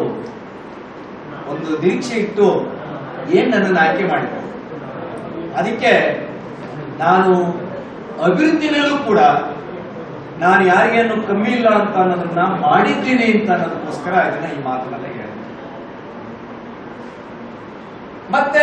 ಒಂದು ನಿರೀಕ್ಷೆ ಇಟ್ಟು ಏನ್ ನನ್ನನ್ನು ಆಯ್ಕೆ ಮಾಡಿದ್ರು ಅದಕ್ಕೆ ನಾನು ಅಭಿವೃದ್ಧಿನಲ್ಲೂ ಕೂಡ ನಾನು ಯಾರಿಗೇನು ಕಮ್ಮಿ ಇಲ್ಲ ಅಂತ ಅನ್ನೋದನ್ನ ಮಾಡಿದ್ದೀನಿ ಅಂತ ಅನ್ನೋದಕ್ಕೋಸ್ಕರ ಇದನ್ನ ಈ ಮಾತನ್ನೆಲ್ಲ ಹೇಳಿದೆ ಮತ್ತೆ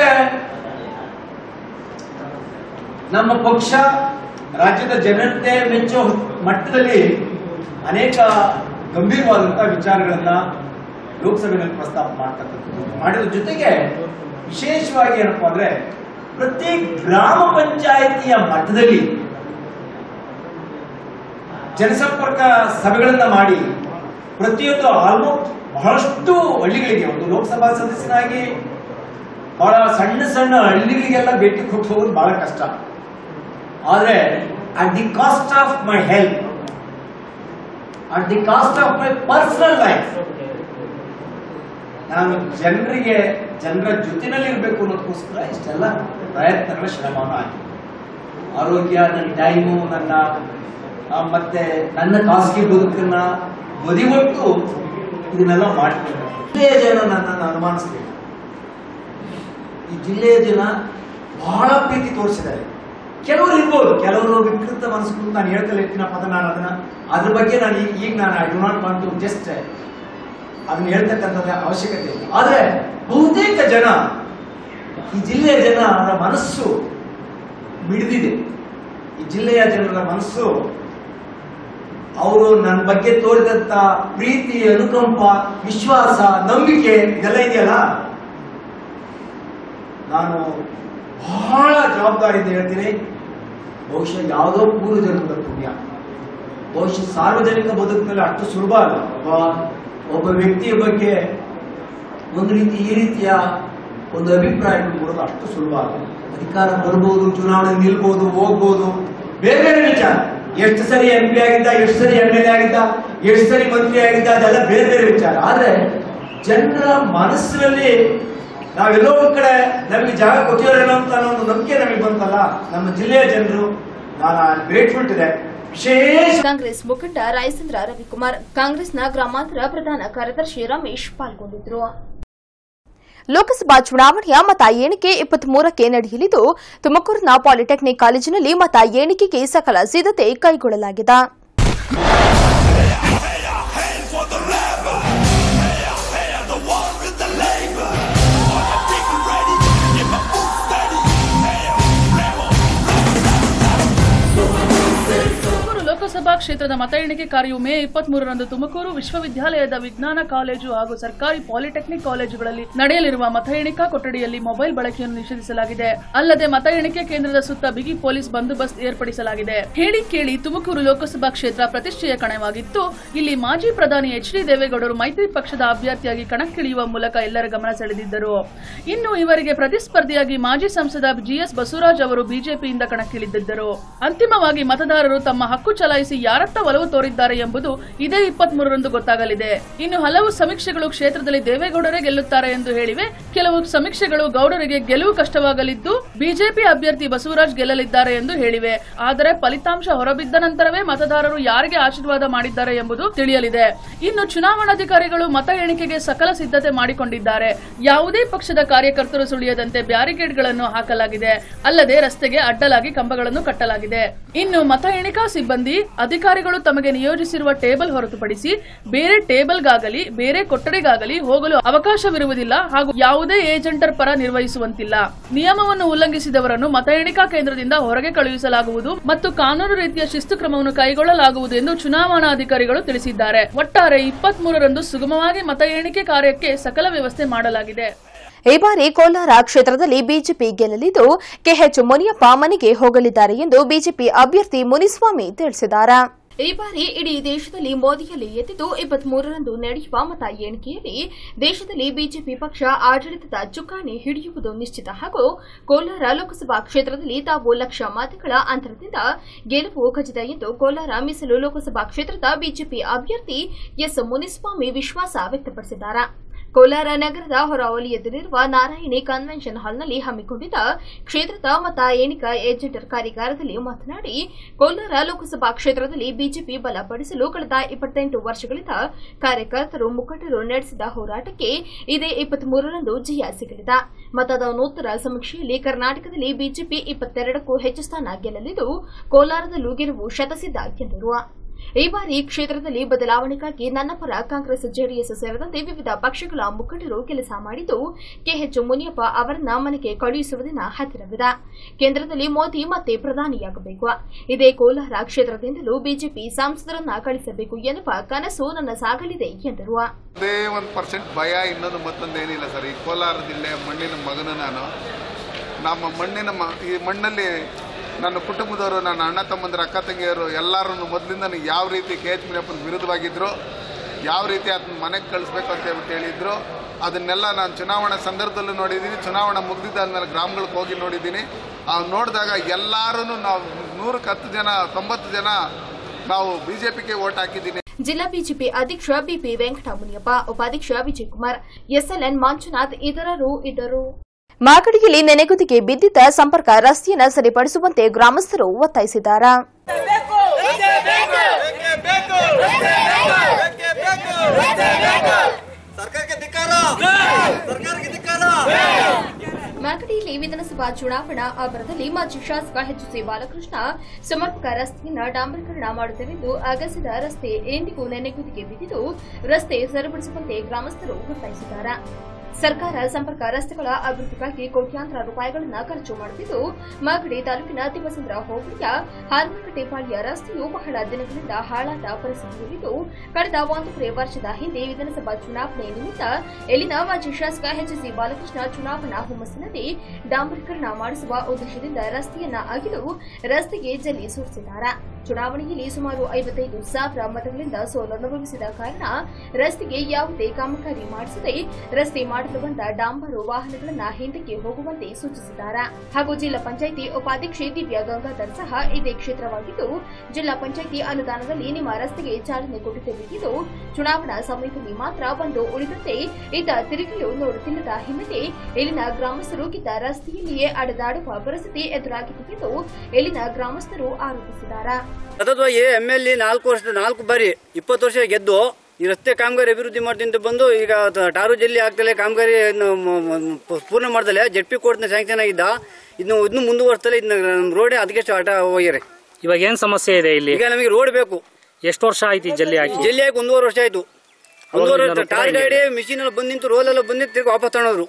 ನಮ್ಮ ಪಕ್ಷ ರಾಜ್ಯದ ಜನತೆ ಮೆಚ್ಚೋ ಮಟ್ಟದಲ್ಲಿ ಅನೇಕ ಗಂಭೀರವಾದಂತಹ ವಿಚಾರಗಳನ್ನ ಲೋಕಸಭೆಯಲ್ಲಿ ಪ್ರಸ್ತಾಪ ಮಾಡ್ತಕ್ಕಂಥದ್ದು ಮಾಡಿದ್ರ ಜೊತೆಗೆ ವಿಶೇಷವಾಗಿ ಏನಪ್ಪಾ ಅಂದ್ರೆ ಪ್ರತಿ ಗ್ರಾಮ ಪಂಚಾಯಿತಿಯ ಮಟ್ಟದಲ್ಲಿ ಜನಸಂಪರ್ಕ ಸಭೆಗಳನ್ನ ಮಾಡಿ ಪ್ರತಿಯೊಂದು ಆಲ್ಮೋಸ್ಟ್ ಬಹಳಷ್ಟು ಹಳ್ಳಿಗಳಿಗೆ ಒಂದು ಲೋಕಸಭಾ ಸದಸ್ಯನಾಗಿ ಬಹಳ ಸಣ್ಣ ಸಣ್ಣ ಹಳ್ಳಿಗಳಿಗೆಲ್ಲ ಭೇಟಿ ಕೊಟ್ಟು ಹೋಗೋದು ಬಹಳ ಕಷ್ಟ ಆದ್ರೆ at the cost of my health at the cost of my personal life ನಾನು ಜನರಿಗೆ ಜನರ ಜೊತೆನಲ್ಲಿ ಇರಬೇಕು ಅನ್ನೋದಕ್ಕೋಸ್ಕರ ಇಷ್ಟೆಲ್ಲ ಪ್ರಯತ್ನಗಳ ಶ್ರಮವನ್ನು ಹಾಕಿ ಆರೋಗ್ಯ ನನ್ನ ಟೈಮು ನನ್ನ ಆ, ಮತ್ತೆ ನನ್ನ ಖಾಸಗಿ ಬದುಕನ್ನ ಬದಿಗೊಟ್ಟು ಇದನ್ನೆಲ್ಲ ಮಾಡ್ತೀನಿ ಜಿಲ್ಲೆಯ ಜನ ನನ್ನನ್ನು ಅನುಮಾನಿಸ್ಬೇಕು ಈ ಜಿಲ್ಲೆಯ ಜನ ಬಹಳ ಪ್ರೀತಿ ತೋರಿಸಿದ್ದಾರೆ ಕೆಲವರು ಇರ್ಬೋದು ಕೆಲವರು ವಿಕೃತ ಮನಸ್ಸು ನಾನು ಹೇಳ್ತಲೇ ಇರ್ತೀನಪ್ಪ ಪದ ನಾನು ಅದನ್ನ ಅದ್ರ ಬಗ್ಗೆ ನಾನು ಈಗ ಈಗ ನಾನು I do not want to just ಅದನ್ನ ಹೇಳ್ತಕ್ಕಂಥದ್ದು ಅವಶ್ಯಕತೆ ಇಲ್ಲ ಆದ್ರೆ ಬಹುತೇಕ ಜನ ಈ ಜಿಲ್ಲೆಯ ಜನ ಅವರ ಮನಸ್ಸು ಮಿಡಿದಿದೆ ಈ ಜಿಲ್ಲೆಯ ಜನರ ಮನಸ್ಸು ಅವರು ನನ್ನ ಬಗ್ಗೆ ತೋರಿದಂತ ಪ್ರೀತಿ ಅನುಕಂಪ ವಿಶ್ವಾಸ ನಂಬಿಕೆ ಇದೆಲ್ಲ ಇದೆಯಲ್ಲ ನಾನು ಬಹಳ ಜವಾಬ್ದಾರಿಯಿಂದ ಹೇಳ್ತೀನಿ ಬಹುಶಃ ಯಾವುದೋ ಪೂರ್ವ ಜನ್ಮದ ಪುಣ್ಯ ಬಹುಶಃ ಸಾರ್ವಜನಿಕ ಬದುಕಿನಲ್ಲಿ ಅಷ್ಟು ಸುಲಭ ಅಲ್ಲ ಒಬ್ಬ ಒಬ್ಬ ವ್ಯಕ್ತಿಯ ಬಗ್ಗೆ ಒಂದು ರೀತಿ ಈ ರೀತಿಯ ಒಂದು ಅಭಿಪ್ರಾಯ ಕೊಡೋದು ಅಷ್ಟು ಸುಲಭ ಅಲ್ಲ ಅಧಿಕಾರ ಬರ್ಬೋದು ಚುನಾವಣೆ ನಿಲ್ಬೋದು ಹೋಗ್ಬೋದು ಬೇರೆ ಬೇರೆ ವಿಚಾರ ಎಷ್ಟು ಸರಿ ಎಂ ಪಿ ಆಗಿದ್ದ ಎಷ್ಟು ಸರಿ ಎಂ ಎಲ್ ಎ ಆಗಿದ್ದ ಎಷ್ಟು ಸರಿ ಮಂತ್ರಿ ಆಗಿದ್ದ ಅದೆಲ್ಲ ಬೇರೆ ಬೇರೆ ವಿಚಾರ ಆದ್ರೆ ಜನರ ಮನಸ್ಸಿನಲ್ಲಿ ನಾವೆಲ್ಲೋ ಒಂದ್ ಕಡೆ ನಮಗೆ ಜಾಗ ಕೊಟ್ಟಿರೋರೇನೋ ಅಂತ ಅನ್ನೋ ಒಂದು ನಂಬಿಕೆ ನಮಗೆ ಬಂತಲ್ಲ ನಮ್ಮ ಜಿಲ್ಲೆಯ ಜನರು ನಾನು ಗ್ರೇಟ್ಫುಲ್ ಇದೆ ವಿಶೇಷ ಕಾಂಗ್ರೆಸ್ ಮುಖಂಡ ರಾಯಚಂದ್ರ ರವಿಕುಮಾರ್ ಕಾಂಗ್ರೆಸ್ನ ಗ್ರಾಮಾಂತರ ಪ್ರಧಾನ ಕಾರ್ಯದರ್ಶಿ ರಮೇಶ್ ಪಾಲ್ಗೊಂಡಿದ್ರು ಲೋಕಸಭಾ ಚುನಾವಣೆಯ ಮತ ಎಣಿಕೆ ಇಪ್ಪತ್ತ್ ಮೂರಕ್ಕೆ ನಡೆಯಲಿದ್ದು ತುಮಕೂರಿನ ಪಾಲಿಟೆಕ್ನಿಕ್ ಕಾಲೇಜಿನಲ್ಲಿ ಮತ ಎಣಿಕೆಗೆ ಸಕಲ ಸಿದ್ಧತೆ ಕೈಗೊಳ್ಳಲಾಗಿದೆ ತುಮಕೂರು ಲೋಕಸಭಾ ಕ್ಷೇತ್ರದ ಮತ ಎಣಿಕೆ ಕಾರ್ಯವು ಮೇ ಇಪ್ಪತ್ತ್ ಮೂರರಂದು ತುಮಕೂರು ವಿಶ್ವವಿದ್ಯಾಲಯದ ವಿಜ್ಞಾನ ಕಾಲೇಜು ಹಾಗೂ ಸರ್ಕಾರಿ ಪಾಲಿಟೆಕ್ನಿಕ್ ಕಾಲೇಜುಗಳಲ್ಲಿ ನಡೆಯಲಿರುವ ಮತ ಎಣಿಕಾ ಕೊಠಡಿಯಲ್ಲಿ ಮೊಬೈಲ್ ಬಳಕೆಯನ್ನು ನಿಷೇಧಿಸಲಾಗಿದೆ ಅಲ್ಲದೆ ಮತ ಎಣಿಕೆ ಕೇಂದ್ರದ ಸುತ್ತ ಬಿಗಿ ಪೊಲೀಸ್ ಬಂದೋಬಸ್ತ್ ಏರ್ಪಡಿಸಲಾಗಿದೆ ಹೇಳಿ ಕೇಳಿ ತುಮಕೂರು ಲೋಕಸಭಾ ಕ್ಷೇತ್ರ ಪ್ರತಿಷ್ಠೆಯ ಕಣವಾಗಿತ್ತು ಇಲ್ಲಿ ಮಾಜಿ ಪ್ರಧಾನಿ ಎಚ್ ಡಿ ದೇವೇಗೌಡರು ಮೈತ್ರಿ ಪಕ್ಷದ ಅಭ್ಯರ್ಥಿಯಾಗಿ ಕಣಕ್ಕಿಳಿಯುವ ಮೂಲಕ ಎಲ್ಲರ ಗಮನ ಸೆಳೆದಿದ್ದರು ಇನ್ನು ಇವರಿಗೆ ಪ್ರತಿಸ್ಪರ್ಧಿಯಾಗಿ ಮಾಜಿ ಸಂಸದ ಜಿಎಸ್ ಬಸವರಾಜ್ ಅವರು ಬಿಜೆಪಿಯಿಂದ ಕಣಕ್ಕಿಳಿದಿದ್ದರು ಅಂತಿಮವಾಗಿ ಮತದಾರರು ತಮ್ಮ ಹಕ್ಕು ಚಲಾಯಿಸಿ ಯಾರತ್ತ ಒಲವು ತೋರಿದ್ದಾರೆ ಎಂಬುದು ಇದೇ ಇಪ್ಪತ್ತ್ ಮೂರರಂದು ಗೊತ್ತಾಗಲಿದೆ ಇನ್ನು ಹಲವು ಸಮೀಕ್ಷೆಗಳು ಕ್ಷೇತ್ರದಲ್ಲಿ ದೇವೇಗೌಡರೇ ಗೆಲ್ಲುತ್ತಾರೆ ಎಂದು ಹೇಳಿವೆ ಕೆಲವು ಸಮೀಕ್ಷೆಗಳು ಗೌಡರಿಗೆ ಗೆಲುವು ಕಷ್ಟವಾಗಲಿದ್ದು ಬಿಜೆಪಿ ಅಭ್ಯರ್ಥಿ ಬಸವರಾಜ್ ಗೆಲ್ಲಲಿದ್ದಾರೆ ಎಂದು ಹೇಳಿವೆ ಆದರೆ ಫಲಿತಾಂಶ ಹೊರಬಿದ್ದ ನಂತರವೇ ಮತದಾರರು ಯಾರಿಗೆ ಆಶೀರ್ವಾದ ಮಾಡಿದ್ದಾರೆ ಎಂಬುದು ತಿಳಿಯಲಿದೆ ಇನ್ನು ಚುನಾವಣಾಧಿಕಾರಿಗಳು ಮತ ಎಣಿಕೆಗೆ ಸಕಲ ಸಿದ್ಧತೆ ಮಾಡಿಕೊಂಡಿದ್ದಾರೆ ಯಾವುದೇ ಪಕ್ಷದ ಕಾರ್ಯಕರ್ತರು ಸುಳಿಯದಂತೆ ಬ್ಯಾರಿಕೇಡ್ಗಳನ್ನು ಹಾಕಲಾಗಿದೆ ಅಲ್ಲದೆ ರಸ್ತೆಗೆ ಅಡ್ಡಲಾಗಿ ಕಂಬಗಳನ್ನು ಕಟ್ಟಲಾಗಿದೆ ಇನ್ನು ಮತ ಎಣಿಕಾ ಸಿಬ್ಬಂದಿ ಅಧಿಕಾರಿಗಳು ತಮಗೆ ನಿಯೋಜಿಸಿರುವ ಟೇಬಲ್ ಹೊರತುಪಡಿಸಿ ಬೇರೆ ಟೇಬಲ್ಗಾಗಲಿ ಬೇರೆ ಕೊಠಡಿಗಾಗಲಿ ಹೋಗಲು ಅವಕಾಶವಿರುವುದಿಲ್ಲ ಹಾಗೂ ಯಾವುದೇ ಏಜೆಂಟರ್ ಪರ ನಿರ್ವಹಿಸುವಂತಿಲ್ಲ ನಿಯಮವನ್ನು ಉಲ್ಲಂಘಿಸಿದವರನ್ನು ಮತ ಎಣಿಕಾ ಕೇಂದ್ರದಿಂದ ಹೊರಗೆ ಕಳುಹಿಸಲಾಗುವುದು ಮತ್ತು ಕಾನೂನು ರೀತಿಯ ಶಿಸ್ತು ಕ್ರಮವನ್ನು ಕೈಗೊಳ್ಳಲಾಗುವುದು ಎಂದು ಚುನಾವಣಾಧಿಕಾರಿಗಳು ತಿಳಿಸಿದ್ದಾರೆ ಒಟ್ಟಾರೆ ಇಪ್ಪತ್ತ್ ಮೂರರಂದು ಸುಗಮವಾಗಿ ಮತ ಎಣಿಕೆ ಕಾರ್ಯಕ್ಕೆ ಸಕಲ ವ್ಯವಸ್ಥೆ ಮಾಡಲಾಗಿದೆ ಈ ಬಾರಿ ಕೋಲಾರ ಕ್ಷೇತ್ರದಲ್ಲಿ ಬಿಜೆಪಿ ಗೆಲ್ಲಲಿದ್ದು ಕೆಎಚ್ ಮುನಿಯಪ್ಪ ಮನೆಗೆ ಹೋಗಲಿದ್ದಾರೆ ಎಂದು ಬಿಜೆಪಿ ಅಭ್ಯರ್ಥಿ ಮುನಿಸ್ವಾಮಿ ತಿಳಿಸಿದ್ದಾರೆ ಈ ಬಾರಿ ಇಡೀ ದೇಶದಲ್ಲಿ ಮೋದಿಯಲ್ಲಿ ಎದ್ದಿದ್ದು ಇಪ್ಪತ್ತ್ ಮೂರರಂದು ನಡೆಯುವ ಮತ ಎಣಿಕೆಯಲ್ಲಿ ದೇಶದಲ್ಲಿ ಬಿಜೆಪಿ ಪಕ್ಷ ಆಡಳಿತದ ಚುಕ್ಕಾಣಿ ಹಿಡಿಯುವುದು ನಿಶ್ಚಿತ ಹಾಗೂ ಕೋಲಾರ ಲೋಕಸಭಾ ಕ್ಷೇತ್ರದಲ್ಲಿ ತಾವು ಲಕ್ಷ ಮತಗಳ ಅಂತರದಿಂದ ಗೆಲುವು ಖಚಿತ ಎಂದು ಕೋಲಾರ ಮೀಸಲು ಲೋಕಸಭಾ ಕ್ಷೇತ್ರದ ಬಿಜೆಪಿ ಅಭ್ಯರ್ಥಿ ಎಸ್ ಮುನಿಸ್ವಾಮಿ ವಿಶ್ವಾಸ ವ್ಯಕ್ತಪಡಿಸಿದ್ದಾರೆ ಕೋಲಾರ ನಗರದ ಹೊರವಲಯದಲ್ಲಿರುವ ನಾರಾಯಣಿ ಕನ್ವೆನ್ಷನ್ ಹಾಲ್ನಲ್ಲಿ ಹಮ್ಮಿಕೊಂಡಿದ್ದ ಕ್ಷೇತ್ರದ ಮತ ಎಣಿಕಾ ಏಜೆಂಟರ್ ಕಾರ್ಯಾಗಾರದಲ್ಲಿ ಮಾತನಾಡಿ ಕೋಲಾರ ಲೋಕಸಭಾ ಕ್ಷೇತ್ರದಲ್ಲಿ ಬಿಜೆಪಿ ಬಲಪಡಿಸಲು ಕಳೆದ ಇಪ್ಪತ್ತೆಂಟು ವರ್ಷಗಳಿಂದ ಕಾರ್ಯಕರ್ತರು ಮುಖಂಡರು ನಡೆಸಿದ ಹೋರಾಟಕ್ಕೆ ಇದೇ ಇಪ್ಪತ್ತ್ ಮೂರರಂದು ಜಯ ಸಿಗಲಿದೆ ಮತದಾನೋತ್ತರ ಸಮೀಕ್ಷೆಯಲ್ಲಿ ಕರ್ನಾಟಕದಲ್ಲಿ ಬಿಜೆಪಿ ಇಪ್ಪತ್ತೆರಡಕ್ಕೂ ಹೆಚ್ಚು ಸ್ಥಾನ ಗೆಲ್ಲಲಿದ್ದು ಕೋಲಾರದಲ್ಲೂ ಗೆಲುವು ಶತಸಿದ್ಧ ಎಂದರು ಈ ಬಾರಿ ಕ್ಷೇತ್ರದಲ್ಲಿ ಬದಲಾವಣೆಗಾಗಿ ನನ್ನ ಪರ ಕಾಂಗ್ರೆಸ್ ಜೆಡಿಎಸ್ ಸೇರಿದಂತೆ ವಿವಿಧ ಪಕ್ಷಗಳ ಮುಖಂಡರು ಕೆಲಸ ಮಾಡಿದ್ದು ಕೆಎಚ್ ಮುನಿಯಪ್ಪ ಅವರನ್ನ ಮನೆಗೆ ಕಳುಹಿಸುವುದಿನ ಹತ್ತಿರವಿದೆ ಕೇಂದ್ರದಲ್ಲಿ ಮೋದಿ ಮತ್ತೆ ಪ್ರಧಾನಿಯಾಗಬೇಕು ಇದೇ ಕೋಲಾರ ಕ್ಷೇತ್ರದಿಂದಲೂ ಬಿಜೆಪಿ ಸಂಸದರನ್ನ ಕಳಿಸಬೇಕು ಎನ್ನುವ ಕನಸು ನನ್ನ ಸಾಗಲಿದೆ ಎಂದರು ಅದೇ ಒಂದು ಪರ್ಸೆಂಟ್ ಭಯ ಇನ್ನೊಂದು ಮತ್ತೊಂದು ಏನಿಲ್ಲ ಸರ್ ಈ ಕೋಲಾರ ಜಿಲ್ಲೆ ಮಣ್ಣಿನ ಮಗನು ನಾನು ನಮ್ಮ ಮಣ್ಣಿನ ಮ ಈ ಮಣ್ಣಲ್ಲಿ ನನ್ನ ಕುಟುಂಬದವರು ನನ್ನ ಅಣ್ಣ ತಮ್ಮಂದಿರ ಅಕ್ಕ ತಂಗಿಯರು ಎಲ್ಲರೂ ಮೊದಲಿಂದ ಯಾವ ರೀತಿ ಕೆ ಎಚ್ ಮುನಿಯಪ್ಪನ ವಿರುದ್ಧವಾಗಿದ್ದರು ಯಾವ ರೀತಿ ಅದನ್ನ ಮನೆಗೆ ಕಳಿಸ್ಬೇಕು ಅಂತ ಹೇಳ್ಬಿಟ್ಟು ಹೇಳಿದ್ರು ಅದನ್ನೆಲ್ಲ ನಾನು ಚುನಾವಣೆ ಸಂದರ್ಭದಲ್ಲೂ ನೋಡಿದ್ದೀನಿ ಚುನಾವಣೆ ಮುಗ್ದಿದ್ದಾದ್ಮೇಲೆ ಗ್ರಾಮಗಳಿಗೆ ಹೋಗಿ ನೋಡಿದ್ದೀನಿ ಆ ನೋಡಿದಾಗ ಎಲ್ಲರೂ ನಾವು ನೂರಕ್ಕೆ ಹತ್ತು ಜನ ತೊಂಬತ್ತು ಜನ ನಾವು ಬಿ ಜೆ ಪಿಗೆ ಓಟ್ ಹಾಕಿದ್ದೀನಿ ಜಿಲ್ಲಾ ಬಿಜೆಪಿ ಅಧ್ಯಕ್ಷ ಬಿಪಿ ವೆಂಕಟಮುನಿಯಪ್ಪ ಉಪಾಧ್ಯಕ್ಷ ವಿಜಯಕುಮಾರ್ ಎಸ್ಎಲ್ಎನ್ ಮಂಜುನಾಥ್ ಇತರರು ಇದ್ದರು ಮಾಗಡಿಯಲ್ಲಿ ನೆನೆಗುದಿಗೆ ಬಿದ್ದಿದ್ದ ಸಂಪರ್ಕ ರಸ್ತೆಯನ್ನು ಸರಿಪಡಿಸುವಂತೆ ಗ್ರಾಮಸ್ಥರು ಒತ್ತಾಯಿಸಿದ್ದಾರೆ ಸರ್ಕಾರಕ್ಕೆ ಧಿಕ್ಕಾರ ಸರ್ಕಾರಕ್ಕೆ ಧಿಕ್ಕಾರ ಮಾಗಡಿಯಲ್ಲಿ ವಿಧಾನಸಭಾ ಚುನಾವಣಾ ಆವರಣದಲ್ಲಿ ಮಾಜಿ ಶಾಸಕ ಎಚ್ ಸಿ ಬಾಲಕೃಷ್ಣ ಸಮರ್ಪಕ ರಸ್ತೆಯನ್ನು ಡಾಂಬರೀಕರಣ ಮಾಡುತ್ತವೆಂದು ಅಗಸದ ರಸ್ತೆ ಎಂದಿಗೂ ನೆನೆಗುದಿಗೆ ಬಿದ್ದಿದ್ದು ರಸ್ತೆ ಸರಿಪಡಿಸುವಂತೆ ಗ್ರಾಮಸ್ಥರು ಒತ್ತಾಯಿಸಿದ್ದಾರೆ ಸರ್ಕಾರ ಸಂಪರ್ಕ ರಸ್ತೆಗಳ ಅಭಿವೃದ್ಧಿಗಾಗಿ ಕೋಟ್ಯಾಂತರ ರೂಪಾಯಿಗಳನ್ನು ಖರ್ಚು ಮಾಡುತ್ತಿದ್ದು ಮಾಗಡಿ ತಾಲೂಕಿನ ತಿಮ್ಮಸಂದ್ರ ಹೋಬಳಿಯ ಹಾರ್ಮಕಟ್ಟೆಪಾಳ್ಯ ರಸ್ತೆಯು ಬಹಳ ದಿನಗಳಿಂದ ಹಾಳಾದ ಪರಿಸ್ಥಿತಿಯಲ್ಲಿದ್ದು ಕಳೆದ ಒಂದೂವರೆ ವರ್ಷದ ಹಿಂದೆ ವಿಧಾನಸಭಾ ಚುನಾವಣೆ ನಿಮಿತ್ತ ಇಲ್ಲಿನ ಮಾಜಿ ಶಾಸಕ ಎಚ್ ಸಿ ಬಾಲಕೃಷ್ಣ ಚುನಾವಣಾ ಹುಮ್ಮಸ್ಸಿನಲ್ಲಿ ಡಾಂಬರೀಕರಣ ಮಾಡಿಸುವ ಉದ್ದೇಶದಿಂದ ರಸ್ತೆಯನ್ನ ಅಗಿದು ರಸ್ತೆಗೆ ಜಲ್ಲಿ ಸುರಿಸಿದ್ದಾರೆ ಚುನಾವಣೆಯಲ್ಲಿ ಸುಮಾರು ಐವತ್ತೈದು ಸಾವಿರ ಮತಗಳಿಂದ ಸೋಲನುಭವಿಸಿದ ಕಾರಣ ರಸ್ತೆಗೆ ಯಾವುದೇ ಕಾಮಗಾರಿ ಮಾಡಿಸದೆ ರಸ್ತೆ ಮಾಡಲು ಬಂದ ಡಾಂಬರು ವಾಹನಗಳನ್ನ ಹಿಂದಕ್ಕೆ ಹೋಗುವಂತೆ ಸೂಚಿಸಿದ್ದಾರೆ ಹಾಗೂ ಜಿಲ್ಲಾ ಪಂಚಾಯಿತಿ ಉಪಾಧ್ಯಕ್ಷೆ ದಿವ್ಯಾ ಗಂಗಾಧರ್ ಸಹ ಇದೇ ಕ್ಷೇತ್ರವಾಗಿದ್ದು ಜಿಲ್ಲಾ ಪಂಚಾಯಿತಿ ಅನುದಾನದಲ್ಲಿ ನಿಮ್ಮ ರಸ್ತೆಗೆ ಚಾಲನೆ ಕೊಟ್ಟಿದ್ದೇವೆ ಎಂದು ಚುನಾವಣಾ ಸಮಯದಲ್ಲಿ ಮಾತ್ರ ಬಂದು ಉಳಿದಂತೆ ಇದ್ದ ತಿರುಗಲು ನೋಡುತ್ತಿಲ್ಲದ ಹಿನ್ನೆಲೆ ಇಲ್ಲಿನ ಗ್ರಾಮಸ್ಥರು ಕಿತ್ತ ರಸ್ತೆಯಲ್ಲಿಯೇ ಅಡೆದಾಡುವ ಪರಿಸ್ಥಿತಿ ಎದುರಾಗಿದೆ ಎಂದು ಇಲ್ಲಿನ ಗ್ರಾಮಸ್ಥರು ಆರೋಪಿಸಿದ್ದಾರೆ ಸತತವಾಗಿ ಎಮ್ ಎಲ್ ಎ ನಾಲ್ಕು ವರ್ಷದ ನಾಲ್ಕು ಬಾರಿ ಇಪ್ಪತ್ತು ವರ್ಷ ಗೆದ್ದು ಈ ರಸ್ತೆ ಕಾಮಗಾರಿ ಅಭಿವೃದ್ಧಿ ಮಾಡ್ತೀನಿ ಅಂತ ಬಂದು ಈಗ ತ- ಟಾರು ಜಲ್ಲಿ ಆಗ್ತಲೇ ಕಾಮಗಾರಿ ಪೂರ್ಣ ಮಾಡ್ದಲೆ ಜೆಡ್ ಪಿ ಕೋರ್ಟ್ನ ಸ್ಯಾಂಕ್ಷನ್ ಆಗಿದ್ದ ಇದನ್ನು ಇದನ್ನು ಮುಂದುವರ್ಸ್ತಲೇ ಇದನ್ನ ರೋಡ್ ಅದಕ್ಕೆ ಸ್ಟಾರ್ಟ್ ಹೋಗ್ಯಾರೆ ಇವಾಗ ಏನ್ ಸಮಸ್ಯೆ ಇದೆ ಇಲ್ಲಿ ಈಗ ನಮಗೆ ರೋಡ್ ಬೇಕು ಎಷ್ಟು ವರ್ಷ ಆಯ್ತು ಈ ಜಲ್ಲಿ ಹಾಕಿ ಜಲ್ಲಿ ಆಗಿ ಒಂದೂವರೆ ವರ್ಷ ಆಯ್ತು ಒಂದೂವರೆ ವರ್ಷ ಅವಾಗಿಂದ ಟಾರ್ ರೋಡ್ ಗಾಡಿ ಮಿಷಿನ್ ಎಲ್ಲ ಬಂದು ನಿಂತು ರೋಲ್ ಎಲ್ಲ ಬಂದು ನಿಂತು ತಿರ್ಗಿ ವಾಪಸ್ ತಗೊಂಡ್ರು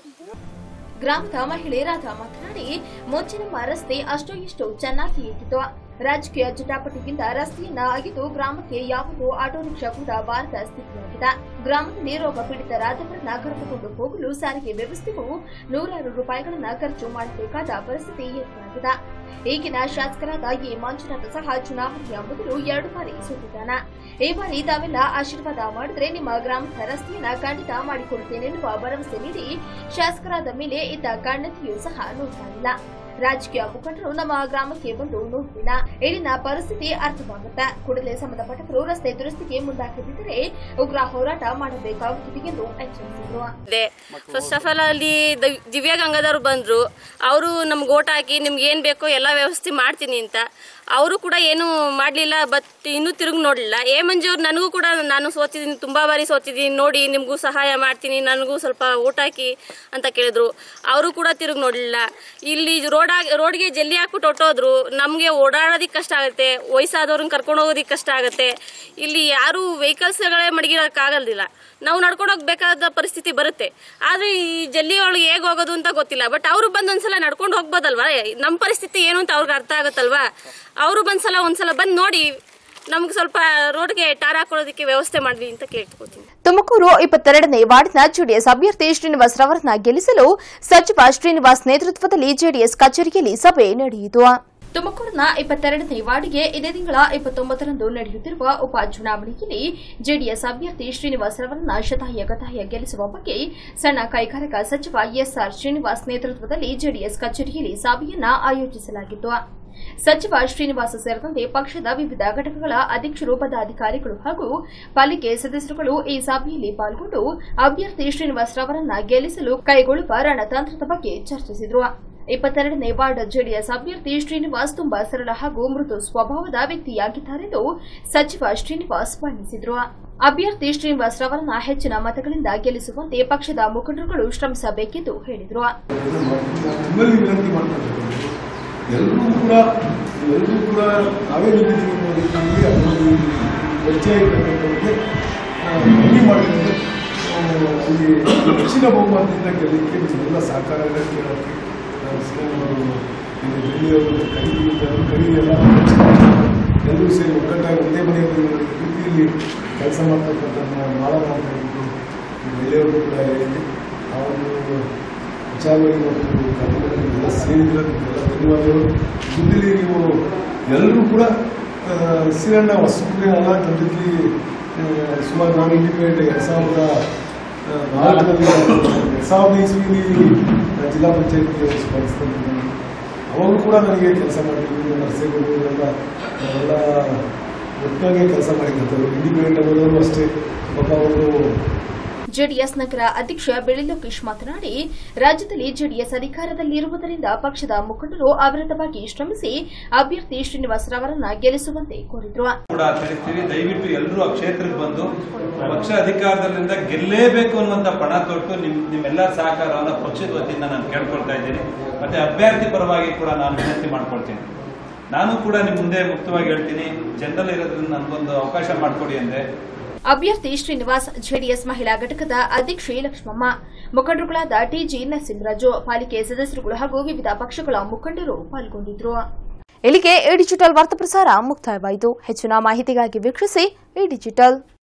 ಗ್ರಾಮದ ಮಹಿಳೆ ರಾಧಾ ಮಾತನಾಡಿ ಮುಂಚೆ ನಮ್ಮ ರಸ್ತೆ ಅಷ್ಟೋ ಇಷ್ಟೋ ಚೆನ್ನಾಗಿ ಇದ್ದಿತ್ತು ರಾಜಕೀಯ ಜಟಾಪಟಿಯಿಂದ ರಸ್ತೆಯನ್ನ ಅಗಿದು ಗ್ರಾಮಕ್ಕೆ ಯಾವುದೋ ಆಟೋ ರಿಕ್ಷಾ ಕೂಡ ಬಾರದ ಸ್ಥಿತಿಯಾಗಿದೆ ಗ್ರಾಮದಲ್ಲಿ ರೋಗ ಪೀಡಿತರಾದವರನ್ನ ಕರೆದುಕೊಂಡು ಹೋಗಲು ಸಾರಿಗೆ ವ್ಯವಸ್ಥೆಗೂ ನೂರಾರು ರೂಪಾಯಿಗಳನ್ನ ಖರ್ಚು ಮಾಡಬೇಕಾದ ಪರಿಸ್ಥಿತಿ ಎದುರಾಗಿದೆ ಈಗಿನ ಶಾಸಕರಾದ ಎ ಮಂಜುನಾಥ ಸಹ ಚುನಾವಣೆಯ ಮೊದಲು ಎರಡು ಬಾರಿ ಸೋತಿದ್ದಾನೆ ಈ ಬಾರಿ ತಾವೆಲ್ಲ ಆಶೀರ್ವಾದ ಮಾಡಿದ್ರೆ ನಿಮ್ಮ ಗ್ರಾಮದ ರಸ್ತೆಯನ್ನ ಖಂಡಿತ ಮಾಡಿಕೊಡುತ್ತೇನೆನ್ನುವ ಭರವಸೆ ನೀಡಿ ಶಾಸಕರಾದ ಮೇಲೆ ಇದ್ದ ಗಣ್ಯತೆಯೂ ಸಹ ನೋಡ್ತಾ ಇಲ್ಲ ರಾಜಕೀಯ ಮುಖಂಡರು ನಮ್ಮ ಗ್ರಾಮಕ್ಕೆ ಬಂದು ನೋಡುತ್ತಿಲ್ಲ ಇಲ್ಲಿನ ಪರಿಸ್ಥಿತಿ ಅರ್ಥವಾಗುತ್ತೆ ಕೂಡಲೇ ಸಂಬಂಧಪಟ್ಟವರು ರಸ್ತೆ ದುರಸ್ತಿಗೆ ಮುಂದಾಗದಿದ್ದರೆ ಉಗ್ರ ಹೋರಾಟ ಮಾಡಬೇಕಾಗುತ್ತದೆ ಎಂದು ಎಚ್ಚರಿಸಿದರು ಇದೆ ಫಸ್ಟ್ ಆಫ್ ಆಲ್ ಅಲ್ಲಿ ದವ್- ದಿವ್ಯಾ ಗಂಗಾಧರ್ ಬಂದ್ರು ಅವರು ನಮ್ಗೆ ಓಟ್ ಹಾಕಿ ನಿಮ್ಗೆ ಏನ್ ಬೇಕೋ ಎಲ್ಲ ವ್ಯವಸ್ಥೆ ಮಾಡ್ತೀನಿ ಅಂತ ಅವರು ಕೂಡ ಏನು ಮಾಡ್ಲಿಲ್ಲ ಬಟ್ ಇನ್ನೂ ತಿರುಗಿ ನೋಡ್ಲಿಲ್ಲ ಎ ಮಂಜು ಅವ್ರು ನನಗೂ ಕೂಡ ನಾನು ಸೋತಿದ್ದೀನಿ ತುಂಬಾ ಬಾರಿ ಸೋತಿದ್ದೀನಿ ನೋಡಿ ನಿಮಗೂ ಸಹಾಯ ಮಾಡ್ತೀನಿ ನನಗೂ ಸ್ವಲ್ಪ ಓಟ್ ಹಾಕಿ ಅಂತ ಕೇಳಿದ್ರು ಅವರು ಕೂಡ ತಿರುಗಿ ನೋಡ್ಲಿಲ್ಲ ಇಲ್ಲಿ ರೋಡ್ ರೋಡ್ಗೆ ಜಲ್ಲಿ ಹಾಕ್ಬಿಟ್ಟು ಹೊಟ್ಟೋದ್ರು ನಮಗೆ ಓಡಾಡೋದಕ್ಕೆ ಕಷ್ಟ ಆಗುತ್ತೆ ವಯಸ್ಸಾದವ್ರನ್ನ ಕರ್ಕೊಂಡು ಹೋಗೋದಕ್ಕೆ ಕಷ್ಟ ಆಗುತ್ತೆ ಇಲ್ಲಿ ಯಾರು ವೆಹಿಕಲ್ಸ್ಗಳೇ ಮಡಗಿರೋಕ್ಕಾಗಲ್ದಿಲ್ಲ ನಾವು ನಡ್ಕೊಂಡು ಹೋಗ್ಬೇಕಾದ ಪರಿಸ್ಥಿತಿ ಬರುತ್ತೆ ಆದ್ರೆ ಈ ಜಲ್ಲಿ ಒಳಗೆ ಹೇಗೆ ಹೋಗೋದು ಅಂತ ಗೊತ್ತಿಲ್ಲ ಬಟ್ ಅವರು ಬಂದ್ ಒಂದ್ಸಲ ನಡ್ಕೊಂಡು ಹೋಗ್ಬೋದಲ್ವಾ ನಮ್ಮ ಪರಿಸ್ಥಿತಿ ಏನು ಅಂತ ಅವ್ರಿಗೆ ಅರ್ಥ ಆಗುತ್ತಲ್ವಾ ಅವರು ಬಂದ್ಸಲ ಒಂದ್ಸಲ ಬಂದು ನೋಡಿ ನಮ್ಗೆ ಸ್ವಲ್ಪ ರೋಡ್ಗೆ ಟಾರ್ ಹಾಕೊಳ್ಳೋದಕ್ಕೆ ವ್ಯವಸ್ಥೆ ಮಾಡ್ಲಿ ಅಂತ ಕೇಳ್ಕೊತೀನಿ ತುಮಕೂರು ಇಪ್ಪತ್ತೆರಡನೇ ವಾರ್ಡ್ನ ಜೆಡಿಎಸ್ ಅಭ್ಯರ್ಥಿ ಶ್ರೀನಿವಾಸ್ ರವರನ್ನ ಗೆಲ್ಲಿಸಲು ಸಚಿವ ಶ್ರೀನಿವಾಸ್ ನೇತೃತ್ವದಲ್ಲಿ ಜೆಡಿಎಸ್ ಕಚೇರಿಯಲ್ಲಿ ಸಭೆ ನಡೆಯಿತು ತುಮಕೂರಿನ ಇಪ್ಪತ್ತೆರಡನೇ ವಾರ್ಡ್ಗೆ ಇದೇ ತಿಂಗಳ ಇಪ್ಪತ್ತೊಂಬತ್ತರಂದು ನಡೆಯುತ್ತಿರುವ ಉಪಚುನಾವಣೆಯಲ್ಲಿ ಜೆಡಿಎಸ್ ಅಭ್ಯರ್ಥಿ ಶ್ರೀನಿವಾಸ್ ರವರನ್ನ ಶತಾಯ ಗತಾಯ ಗೆಲ್ಲಿಸುವ ಬಗ್ಗೆ ಸಣ್ಣ ಕೈಗಾರಿಕಾ ಸಚಿವ ಎಸ್ಆರ್ ಶ್ರೀನಿವಾಸ್ ನೇತೃತ್ವದಲ್ಲಿ ಜೆಡಿಎಸ್ ಕಚೇರಿಯಲ್ಲಿ ಸಭೆಯನ್ನ ಆಯೋಜಿಸಲಾಗಿತ್ತು ಸಚಿವ ಶ್ರೀನಿವಾಸ ಸೇರಿದಂತೆ ಪಕ್ಷದ ವಿವಿಧ ಘಟಕಗಳ ಅಧ್ಯಕ್ಷರು ಪದಾಧಿಕಾರಿಗಳು ಹಾಗೂ ಪಾಲಿಕೆ ಸದಸ್ಯರುಗಳು ಈ ಸಭೆಯಲ್ಲಿ ಪಾಲ್ಗೊಂಡು ಅಭ್ಯರ್ಥಿ ಶ್ರೀನಿವಾಸ್ ರವರನ್ನ ಗೆಲ್ಲಿಸಲು ಕೈಗೊಳ್ಳುವ ರಣತಂತ್ರದ ಬಗ್ಗೆ ಚರ್ಚಿಸಿದರು ಇಪ್ಪತ್ತೆರಡನೇ ವಾರ್ಡ್ ಜೆಡಿಎಸ್ ಅಭ್ಯರ್ಥಿ ಶ್ರೀನಿವಾಸ್ ತುಂಬಾ ಸರಳ ಹಾಗೂ ಮೃದು ಸ್ವಭಾವದ ವ್ಯಕ್ತಿಯಾಗಿದ್ದಾರೆಂದು ಸಚಿವ ಶ್ರೀನಿವಾಸ್ ಬಣ್ಣಿಸಿದರು ಅಭ್ಯರ್ಥಿ ಶ್ರೀನಿವಾಸ್ ರವರನ್ನ ಹೆಚ್ಚಿನ ಮತಗಳಿಂದ ಗೆಲ್ಲಿಸುವಂತೆ ಪಕ್ಷದ ಮುಖಂಡರುಗಳು ಶ್ರಮಿಸಬೇಕೆಂದು ಹೇಳಿದರು ನಿಮ್ಮಲ್ಲಿ ವಿನಂತಿ ಮಾಡ್ತಾರೆ ಎಲ್ಲರೂ ಕೂಡ ಎಲ್ಲರೂ ಕೂಡ ನಾವೇ ನಿಂತಿದ್ದೀವಿ ಅನ್ನೋ ರೀತಿಯಲ್ಲಿ ಅದೊಂದು ಪರಿಚಯ ಇರತಕ್ಕಂಥವ್ರಿಗೆ ಮನವಿ ಮಾಡಿಕೊಂಡು ಅಲ್ಲಿ ಹೆಚ್ಚಿನ ಬಹುಮತದಿಂದ ಗೆಲ್ಲಕ್ಕೆ ನಿಮ್ಮೆಲ್ಲ ಸಹಕಾರ ಕೇಳೋಕ್ಕೆ ನಾನು ಶ್ರೀರಾಮರು ಇಲ್ಲಿ ಬೆಳ್ಳಿಯವರು ಕೈ ಕೈ ಎಲ್ಲ ಎಲ್ಲರೂ ಸೇರಿ ಒಗ್ಗಟ್ಟಾಗಿ ಒಂದೇ ಮನೆಯ ರೀತಿಯಲ್ಲಿ ಕೆಲಸ ಮಾಡ್ತಕ್ಕಂಥ ಮಾಡೋಣ ಅಂತ ಹೇಳಿದ್ದು ಬೆಳೆಯವರು ಕೂಡ ಹೇಳಿದ್ದೆ ಆ ಒಂದು ವಿಚಾರವಾಗಿ ಮತ್ತು ಕಾರ್ಯಕ್ರಮದಲ್ಲಿ ಎಲ್ಲ ಸೇರಿದ್ರೆ ನಿಮಗೆಲ್ಲ ಧನ್ಯವಾದಗಳು ಜೊತೆಲಿ ನೀವು ಎಲ್ಲರೂ ಕೂಡ ಆ, ಶ್ರೀರಣ್ಣ ಹೊಸಪುರಿ ಅಲ್ಲ ಜೊತೆಲಿ ಸುಮಾರು ನಾನು ಇಂಡಿಪೆಂಡೆಂಟ್ ಎರಡು ಸಾವಿರದ ಆ, ನಾಲ್ಕರಲ್ಲಿ ಎರಡು ಸಾವಿರದ ಇಸ್ವಿಲಿ ಜಿಲ್ಲಾ ಪಂಚಾಯತ್ಗೆ ಸ್ಪರ್ಧಿಸ್ತಾ ಅವಾಗಲೂ ಕೂಡ ನನಗೆ ಕೆಲಸ ಮಾಡಿದ್ರು ನರಸೇಗೌಡರು ಎಲ್ಲ ಎಲ್ಲ ಒಟ್ಟಾಗಿ ಕೆಲಸ ಮಾಡಿದ್ರು ಇಂಡಿಪೆಂಡೆಂಟ್ ಆಗೋದವರು ಅಷ್ಟೇ ಪಾಪ ಅವರು ಜೆಡಿಎಸ್ ನಗರ ಅಧ್ಯಕ್ಷ ಬೆಳ್ಳಿ ಲೋಕೇಶ್ ಮಾತನಾಡಿ ರಾಜ್ಯದಲ್ಲಿ ಜೆಡಿಎಸ್ ಅಧಿಕಾರದಲ್ಲಿ ಇರುವುದರಿಂದ ಪಕ್ಷದ ಮುಖಂಡರು ಅವಿರತವಾಗಿ ಶ್ರಮಿಸಿ ಅಭ್ಯರ್ಥಿ ಶ್ರೀನಿವಾಸ್ ರವರನ್ನ ಗೆಲ್ಲಿಸುವಂತೆ ಕೋರಿದ್ರು ಕೂಡ ತಿಳಿಸ್ತೀವಿ ದಯವಿಟ್ಟು ಎಲ್ಲರೂ ಆ ಕ್ಷೇತ್ರಕ್ಕೆ ಬಂದು ಪಕ್ಷ ಅಧಿಕಾರದಲ್ಲಿಂದ ಗೆಲ್ಲೇಬೇಕು ಅನ್ನುವಂತ ಪಣ ತೊಟ್ಟು ನಿಮ್ ನಿಮ್ಮೆಲ್ಲರ ಸಹಕಾರವನ್ನ ಪಕ್ಷದ ವತಿಯಿಂದ ನಾನು ಕೇಳ್ಕೊಳ್ತಾ ಇದ್ದೀನಿ ಮತ್ತೆ ಅಭ್ಯರ್ಥಿ ಪರವಾಗಿ ಕೂಡ ನಾನು ವಿನಂತಿ ಮಾಡ್ಕೊಳ್ತೀನಿ ನಾನು ಕೂಡ ನಿಮ್ ಮುಂದೆ ಮುಕ್ತವಾಗಿ ಹೇಳ್ತೀನಿ ಜನರಲ್ ಇರೋದ್ರಿಂದ ನನಗೊಂದು ಅವಕಾಶ ಮಾಡಿಕೊಡಿ ಅಂದ್ರೆ ಅಭ್ಯರ್ಥಿ ಶ್ರೀನಿವಾಸ್ ಜೆಡಿಎಸ್ ಮಹಿಳಾ ಘಟಕದ ಅಧ್ಯಕ್ಷೆ ಲಕ್ಷ್ಮಮ್ಮ ಮುಖಂಡರುಗಳಾದ ಟಿಜಿ ನರಸಿಂಹರಾಜು ಪಾಲಿಕೆ ಸದಸ್ಯರುಗಳು ಹಾಗೂ ವಿವಿಧ ಪಕ್ಷಗಳ ಮುಖಂಡರು ಪಾಲ್ಗೊಂಡಿದ್ರು ಇಲ್ಲಿಗೆ ಎ ಡಿಜಿಟಲ್ ವಾರ್ತಾ ಪ್ರಸಾರ ಮುಕ್ತಾಯವಾಯಿತು ಹೆಚ್ಚಿನ ಮಾಹಿತಿಗಾಗಿ ವೀಕ್ಷಿಸಿ ಎ ಡಿಜಿಟಲ್